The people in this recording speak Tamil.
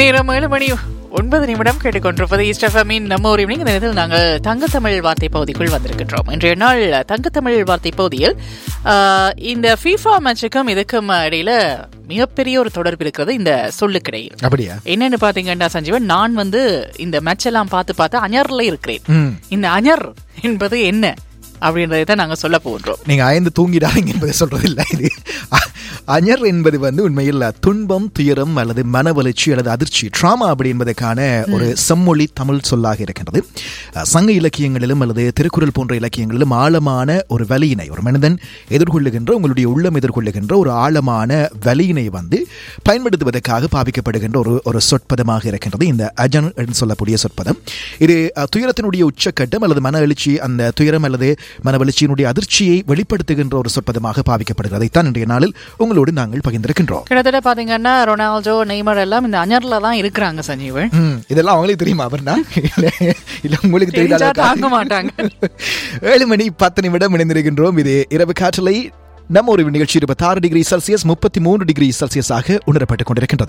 நேரம் ஏழு மணி ஒன்பது நிமிடம் கேட்டுக்கொண்டிருப்பது இஸ்டஃபமின் நம்ம ஒரு ஈவினிங் இந்த நேரத்தில் நாங்கள் தங்கத்தமிழ் வார்த்தை பகுதிக்குள் வந்திருக்கின்றோம் இன்றைய நாள் தங்கத்தமிழ் வார்த்தை பகுதியில் ஆஹ், இந்த ஃபீஃபா மேட்சுக்கும் இதுக்கும் இடையில மிகப்பெரிய ஒரு தொடர்பு இருக்கிறது இந்த சொல்லுக்கிடையில் அப்படியா என்னன்னு பாத்தீங்கன்னா சஞ்சீவன் நான் வந்து இந்த மேட்ச் எல்லாம் பார்த்து பார்த்து அஞர்ல இருக்கிறேன் ம் இந்த அஞர் என்பது என்ன அப்படின்றதை தான் நாங்க சொல்ல போகின்றோம் நீங்க அயந்து தூங்கிடாதீங்க என்பதை சொல்றது இல்லை இது அ- அஞர் என்பது வந்து உண்மையில் துன்பம் துயரம் அல்லது மன வளர்ச்சி அல்லது அதிர்ச்சி ட்ராமா அப்படி என்பதற்கான ஒரு செம்மொழி தமிழ் சொல்லாக இருக்கின்றது அஹ், சங்க இலக்கியங்களிலும் அல்லது திருக்குறள் போன்ற இலக்கியங்களிலும் ஆழமான ஒரு வலியினை ஒரு மனிதன் எதிர்கொள்ளுகின்ற உங்களுடைய உள்ளம் எதிர்கொள்ளுகின்ற ஒரு ஆழமான வலியினை வந்து பயன்படுத்துவதற்காக பாவிக்கப்படுகின்ற ஒரு ஒரு சொற்பதமாக இருக்கின்றது இந்த அஜன் என்று சொல்லக்கூடிய சொற்பதம் இது அஹ், துயரத்தினுடைய உச்சக்கட்டம் அல்லது மன எழுச்சி அந்த துயரம் அல்லது மன வளர்ச்சியினுடைய அதிர்ச்சியை வெளிப்படுத்துகின்ற ஒரு சொற்பதமாக பாவிக்கப்படுகிறது அதைத்தான் இன்றைய நாளில் உங்களோடு நாங்கள் பகிர்ந்திருக்கின்றோம் கிட்டத்தட்ட பாத்தீங்கன்னா ரொனால்டோ நெய்மர் எல்லாம் இந்த அஞர்ல தான் இருக்கிறாங்க சஞ்சீவன் ம், இதெல்லாம் அவங்களுக்கு தெரியுமா அவர்னா இல்ல இல்ல உங்களுக்கு தெரிஞ்சா தெரியல தாங்க மாட்டாங்க. ஏழு மணி பத்து நிமிடம் இணைந்திருக்கின்றோம் இது இரவு காற்றலை நம்ம ஒரு நிகழ்ச்சி இருபத்தி ஆறு டிகிரி செல்சியஸ் முப்பத்தி மூன்று டிகிரி செல்சியஸாக உணரப்பட்டுக் கொண்டிருக்கின்றது